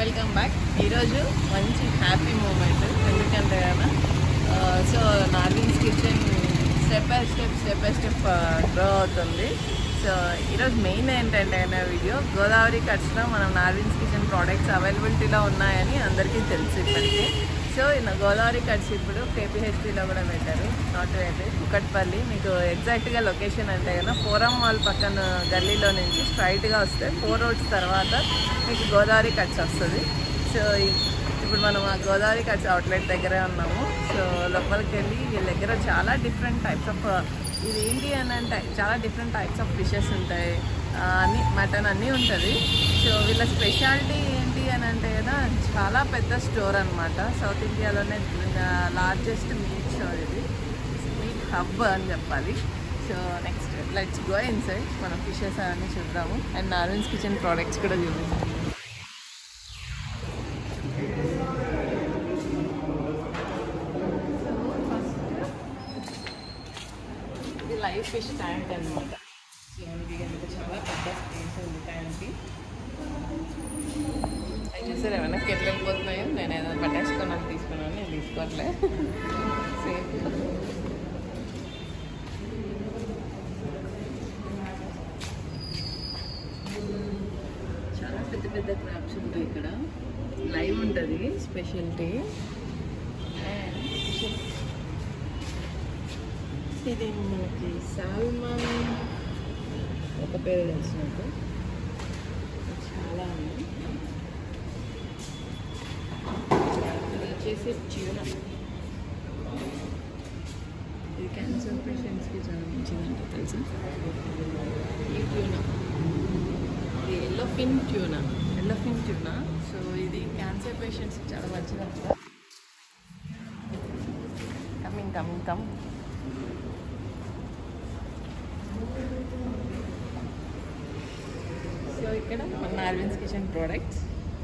Welcome back ఈరోజు మంచి happy moment ఎందుకంటే కదా so Narvins kitchen step by step step by step grow అవుతుంది సో ఈరోజు మెయిన్ ఏంటంటే అనే వీడియో గోదావరి కట్స్లో మనం నార్విన్స్ కిచెన్ ప్రోడక్ట్స్ అవైలబిలిటీలో ఉన్నాయని అందరికీ తెలుసు ఇప్పటికీ సో ఇన్న గోదావరి కట్స్ ఇప్పుడు కేపీహెచ్పిలో కూడా పెట్టారు నాట్ అయితే కుకట్పల్లి మీకు ఎగ్జాక్ట్గా లొకేషన్ అంటే కన్నా ఫోరం మాల్ పక్కన గల్లీలో నుంచి స్ట్రైట్గా వస్తే ఫోర్ రోడ్స్ తర్వాత మీకు గోదావరి కట్స్ వస్తుంది సో ఈ- ఇప్పుడు మనం ఆ గోదావరి కట్స్ అవుట్లెట్ దగ్గరే ఉన్నాము సో లోపలికి వెళ్ళి వీళ్ళ దగ్గర చాలా డిఫరెంట్ టైప్స్ ఆఫ్ ఇది ఏంటి అని అంటే చాలా డిఫరెంట్ టైప్స్ ఆఫ్ ఫిషెస్ ఉంటాయి ఆ, అన్ని మటన్ అన్నీ ఉంటుంది సో వీళ్ళ స్పెషాలిటీ ఏంటి అని అంటే కదా చాలా పెద్ద స్టోర్ అనమాట సౌత్ ఇండియాలోనే లార్జెస్ట్ మీట్ స్టోర్ ఇది మీట్ హబ్ అని చెప్పాలి so next let's go inside మనం ఫిషెస్ అవన్నీ చూద్దాము అండ్ నార్విన్స్ కిచెన్ ప్రోడక్ట్స్ కూడా చూద్దాం ఇది లైవ్ ఫిష్ ట్యాంక్ అనమాట సో ఇది కనుక చాలా పెద్ద స్పేస్ ఉంది ట్యాంక్కి అవి చూసారు ఏమైనా ఎట్లా వెళ్ళిపోతున్నాయో నేను ఏదో పట్టేసుకున్నాను తీసుకున్నాను నేను తీసుకోవట్లే సేఫ్ చాలా పెద్ద పెద్ద క్రాప్స్ ఉంటాయి ఇక్కడ లైవ్ ఉంటుంది స్పెషాలిటీ అండ్ ఫిషెస్ ఇది మనకి సాల్మన్ ఒక పేరు తెలుసు నాకు చాలా ఉంది ఇది వచ్చేసి ట్యూనా ఇది క్యాన్సర్ పేషెంట్స్కి చాలా మంచిదంట తెలుసా ఈ ట్యూనా ఇది yellowfin tuna yellowfin tuna so ఇది క్యాన్సర్ పేషెంట్స్కి చాలా మంచిదంట కమింగ్ కమింగ్ కమ్ సో ఇక్కడ మన నార్విన్స్ కిచెన్ ప్రోడక్ట్స్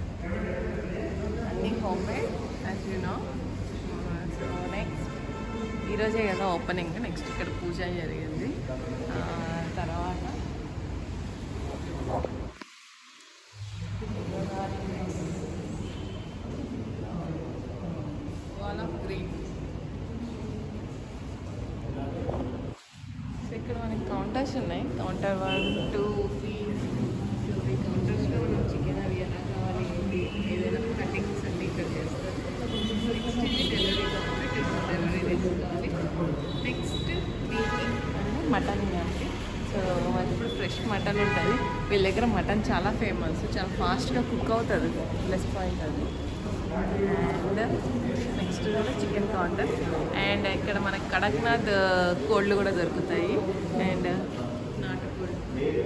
అన్నీ home made as you know so next ఈరోజే కదా ఓపెనింగ్ నెక్స్ట్ ఇక్కడ పూజ జరిగింది ఆ, తర్వాత వాల్ ఆఫ్ గ్రీన్ సో ఇక్కడ మనకి కౌంటర్స్ ఉన్నాయి counter one two three so ఈ కౌంటర్స్లో మనం చికెన్ అవి ఎలా కావాలి ఏంటి ఏదైనా కటింగ్స్ అన్ని ఇక్కడ చేస్తారు నెక్స్ట్ ఇది డెలివరీ కావాలి డెలివరీ తీసుకోవాలి నెక్స్ట్ మీట్ మటన్ అంటే సో మనకి ఇప్పుడు ఫ్రెష్ మటన్ ఉంటుంది వీళ్ళ దగ్గర మటన్ చాలా ఫేమస్ చాలా ఫాస్ట్గా కుక్ అవుతుంది ప్లస్ పాయింట్ అది అండ్ నెక్స్ట్ కూడా చికెన్ కౌంటర్ అండ్ ఇక్కడ మనకి కడక్నాథ్ కోళ్ళు కూడా దొరుకుతాయి అండ్ నాటుకోళ్ళు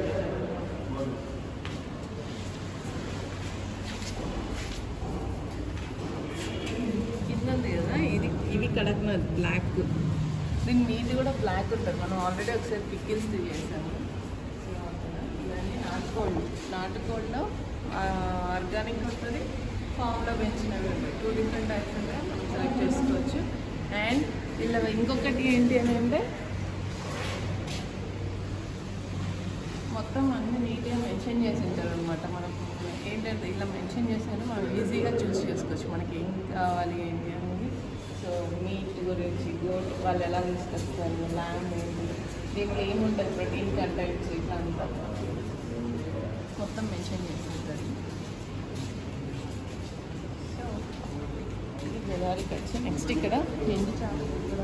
కింద ఉంది కదా ఇది ఇది కడక్నాథ్ బ్లాక్ దీని మీది కూడా బ్లాక్ ఉంటుంది మనం ఆల్రెడీ ఒకసారి పికిల్స్ చేసాము ఇవన్నీ నాటుకోళ్ళు నాటుకోళ్ళు ఆర్గానిక్ ఉంటుంది ఫామ్లో పెంచినవి ఉంటాయి టూ డిఫరెంట్ టైప్స్ ఉంటాయి మనం సెలెక్ట్ చేసుకోవచ్చు అండ్ ఇలా ఇంకొకటి ఏంటి అని అంటే మొత్తం అన్ని నీట్గా మెన్షన్ చేసి ఉంటారు అనమాట మనం ఏంటంటే ఇలా మెన్షన్ చేసాను మనం ఈజీగా చూస్ చేసుకోవచ్చు మనకి ఏం కావాలి ఏంటి అనేది సో మీట్ గురించి గోట్ వాళ్ళు ఎలా తీసుకొస్తారు ల్యాండ్ ఏంటి దీంట్లో ఏముంటుంది ప్రోటీన్ కంటెంట్స్ ఇట్లా అంతా మొత్తం మెన్షన్ చేసి ఉంటారు సో ఇది గోదావరి కట్స్ నెక్స్ట్ ఇక్కడ ఎండు చేపలు కూడా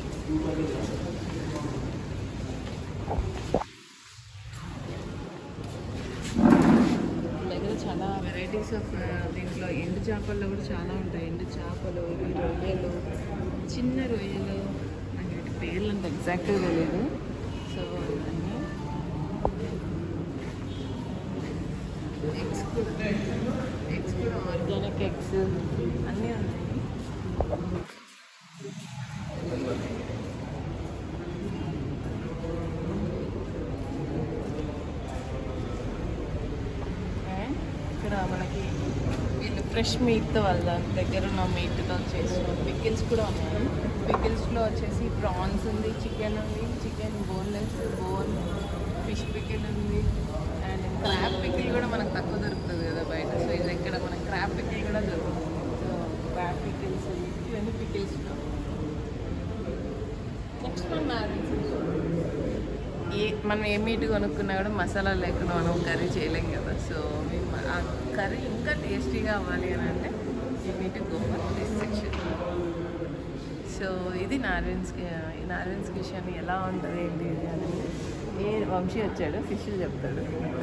వీళ్ళ దగ్గర చాలా వెరైటీస్ ఆఫ్ దీంట్లో ఎండు చేపల్లో కూడా చాలా ఉంటాయి ఎండు చేపలు ఇవి రొయ్యలు చిన్న రొయ్యలు నాకు వీటి పేర్లు అంత ఎగ్జాక్ట్గా తెలియదు సో ఇవన్నీ ఎగ్స్ కూడా ఎగ్స్ కూడా ఆర్గానిక్ ఎగ్స్ అన్నీ ఉన్నాయి అండ్ ఇక్కడ మనకి వీళ్ళు ఫ్రెష్ మీట్ వాళ్ళ దగ్గర ఉన్న మీట్తో చేసిన పికిల్స్ కూడా ఉన్నాయి పికిల్స్లో వచ్చేసి ప్రాన్స్ ఉంది చికెన్ ఉంది chicken boneless bone fish pickle ఉంది అండ్ క్రాబ్ పికిల్ కూడా మనకు తక్కువ దొరుకుతుంది కదా బయట సో ఇది ఇక్కడ మన క్రాబ్ పికిల్ ఫ్రమ్ నార్విన్స్ ఏ మనం ఏ మీట్ కొనుక్కున్నా కూడా మసాలా లేకుండా మనం కర్రీ చేయలేం కదా సో మేము ఆ కర్రీ ఇంకా టేస్టీగా అవ్వాలి అని అంటే ఈ meat go for this section so ఇది నార్విన్స్ నార్విన్స్ కిషన్ ఎలా ఉంటుంది ఏంటి ఇది అనేది ఏ వంశీ వచ్చాడు ఫిష్ చెప్తాడు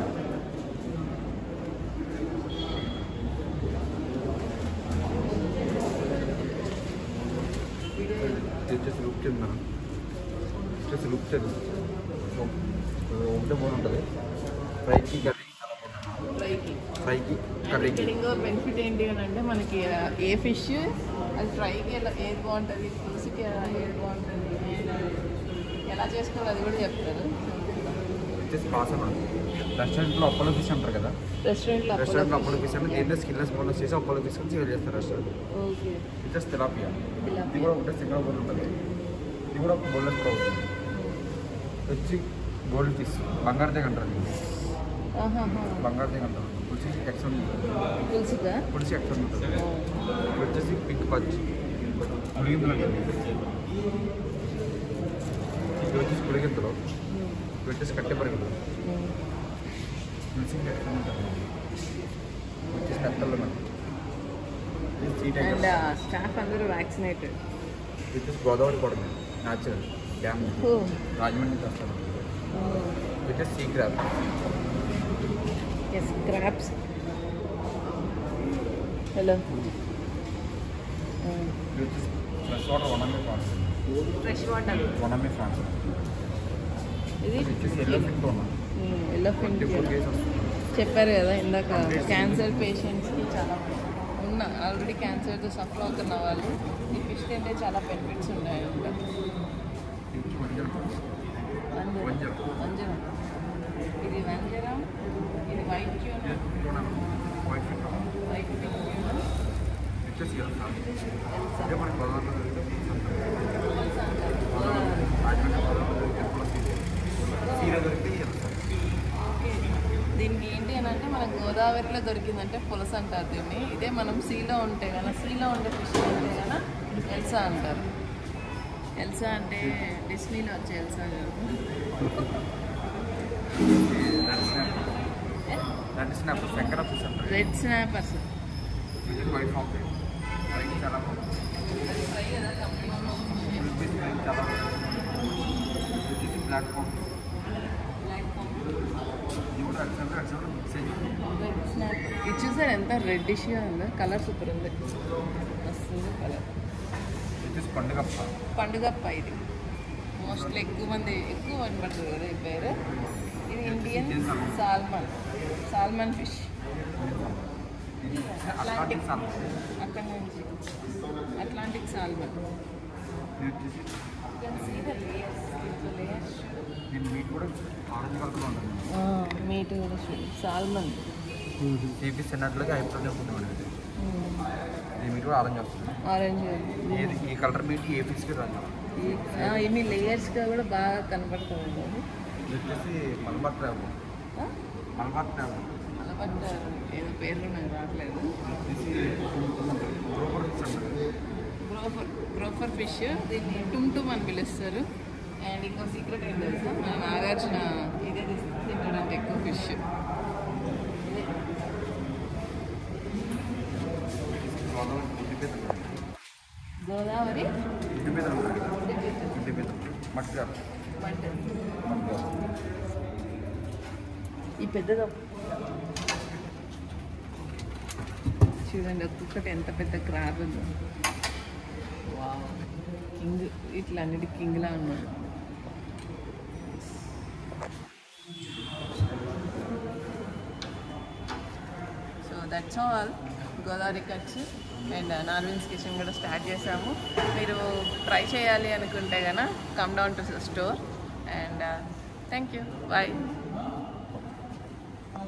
ఇది వచ్చేసి లుక్ కింద వచ్చేసి లుక్ కింద సో ఒకటే బోన్ ఉంటుంది ఫ్రైకి కర్రీ ఫ్రైకి ఫ్రైకి ఇక్కడ కర్రీకి ఇంకో బెనిఫిట్ ఏంటి అని అంటే మనకి ఆ, ఏ ఫిష్ అది ఫ్రైకి ఎలా ఏది బాగుంటుంది పులుసుకి ఎలా ఏది బాగుంటుంది ఎలా చేసుకోవాలి అది కూడా చెప్తారు వచ్చేసి పాస్ అన్నమాట రెస్టారెంట్లో అప్పలో ఫిష్ అంటారు కదా రెస్టారెంట్లో రెస్టారెంట్లో అప్పలో ఫిష్ అంటే దీంట్లో స్కిన్లెస్ బోనస్ చేసి అప్పలో ఫిష్ అని సేల్ చేస్తారు రెస్టారెంట్ ఓకే వచ్చేసి తిలాపియా ఇది Tilapia. కూడా ఒకటే సింగల్ బోన్ ఉంటుంది ఇది కూడా బోన్లెస్ కూడా అవుతుంది వచ్చి గోల్డ్ ఫిష్ బంగారు తెగ అంటారు దీన్ని. ఆహాహా. బంగారు తెగ అంటారు పులిసి ఎక్సన్ పులుసుగా పులిసి ఎక్సన్ ఉంటుంది ఓ. ఇది వచ్చేసి పిక్ పచ్ ముడిగింపులు అండి ఇది వచ్చేసి పులిగింతలు ఉమ్. ఇది వచ్చేసి కట్టె పరిగెలు ఉమ్. పులిసి ఎక్సన్ ఉంటుంది ఇది వచ్చేసి నెత్తల్లో మనకి ఇది సీ టైగర్ అండ్ స్టాఫ్ అందరూ వ్యాక్సినేటెడ్ ఇది వచ్చేసి గోదావరి కూడా న్యాచురల్ డ్యామ్ ఓ. రాజమండ్రి నుంచి వస్తారు ఇది వచ్చేసి sea crab yes crabs hello ఇది వచ్చేసి fresh water one MA prawns fresh water one MA prawns ఇది ఇది వచ్చేసి ఎల్లో ఫిట్ ఉన్నాం ఎల్లో ట్వంటీ ఫోర్ కేజీస్ వస్తుంది చెప్పారు కదా ఇందాక క్యాన్సర్ పేషెంట్స్కి చాలా ఉన్న ఆల్రెడీ క్యాన్సర్తో సఫర్ అవుతున్న వాళ్ళు ఈ ఫిష్ తింటే చాలా బెనిఫిట్స్ ఉన్నాయంట ఇది వచ్చి వంజరం. వంజరం వంజరం. వంజరం ఇది వంజరం ఇది వైట్ ట్యూన్ ఇది టూనా వైట్ ఫిట్ ఉన్నాం. వైట్ ట్యూన్ ఇది వచ్చేసి ఎల్లో ఫ్రాన్స్ ఇదే మనకి గోదావరిలో దొరికే ఫిష్ అంటారు. రాజమండ్రి గోదావరిలో దొరికే పులస ఇది. సీలో దొరికితే ఇది ఎల్లో ఫ్రాన్స్. దీనికి ఏంటి అని అంటే మనకు గోదావరిలో దొరికిందంటే పులస అంటారు దీన్ని ఇదే మనం సీలో ఉంటే కనుక సీలో ఉండే ఫిష్ ఉంటే కనుక ఎల్సా అంటారు ఎల్సా అంటే డిస్నీలో వచ్చే ఎల్సా కాదు రెడ్ స్నాప్ రెడ్ స్నాప్ శంకర ఫిష్ అంటారు రెడ్ స్నాపర్స్ ఇది వైట్ ఫామ్ ఫ్రైకి చాలా బాగుంది ఫ్రై కదా కంప్లీట్ ఫుల్ పీస్ ఫ్రై చాలా బాగుంది ఇది వచ్చేసి బ్లాక్ ఫామ్ ఇది కూడా red snap red snap mix అయ్యి రెడ్ స్నాప్ ఇది చూసారు ఎంత రెడ్డిష్గా ఉందో కలర్ సూపర్ ఉంది వస్తుంది కలర్ ఇది వచ్చేసి పండుగ పండుగప్ప ఇది మోస్ట్లీ ఎక్కువ మంది ఎక్కువ వినపడుతుంది కదా ఈ పేరు ఇది Indian salmon salmon fish Atlantic సాల్ అక్కడ నుంచి అట్లాంటిక్ సాల్మన్ ఇది వచ్చేసి లేయర్స్ దీని మీట్ కూడా ఆరెంజ్ కలర్లో ఉంటుంది మీట్ కూడా సాల్మన్ సీపీస్ తిన్నట్లుగా హైప్రోటీన్ ఫుడ్ అనేది దీని మీట్ కూడా ఆరెంజ్ వస్తుంది ఆరెంజ్ ఏది ఈ కలర్ మీట్ ఏ ఫిష్కి రాదు ఇన్ని లేయర్స్గా కూడా బాగా కనపడుతుంది అది ఇది వచ్చేసి మల్బార్ ట్రావ్ ఆ? మల్బార్ ట్రావ్ అలబట్ట ఏదో పేర్లు నాకు రావట్లేదు బ్రోకర్ ఫిష్ అంటారు గ్రోఫర్ గ్రోఫర్ ఫిష్ దీన్ని టుమ్ టుమ్ అని పిలుస్తారు అండ్ ఇంకో సీక్రెట్ ఏం తెలుసా మన నాగార్జున ఇదే తీసి తింటాడంటే ఎక్కువ ఫిష్ గోదావరి ఇంటి మీద ఉంటుంది. గోదావరి ఇంటి మీద ఉంటుంది ఇంటి మీద మట్టి కాదు. మంట మట్టి కాదు. ఈ పెద్దగా చూడండి ఒక్కొక్కటి ఎంత పెద్ద క్రాబ్ ఉందో కింగ్ ఇట్లా అన్నిటి కింగ్లా ఉన్నాడు so that's all Godavari cuts and నార్విన్స్ kitchen కూడా స్టార్ట్ చేసాము మీరు ట్రై చేయాలి అనుకుంటే కనుక come down to store and thank you bye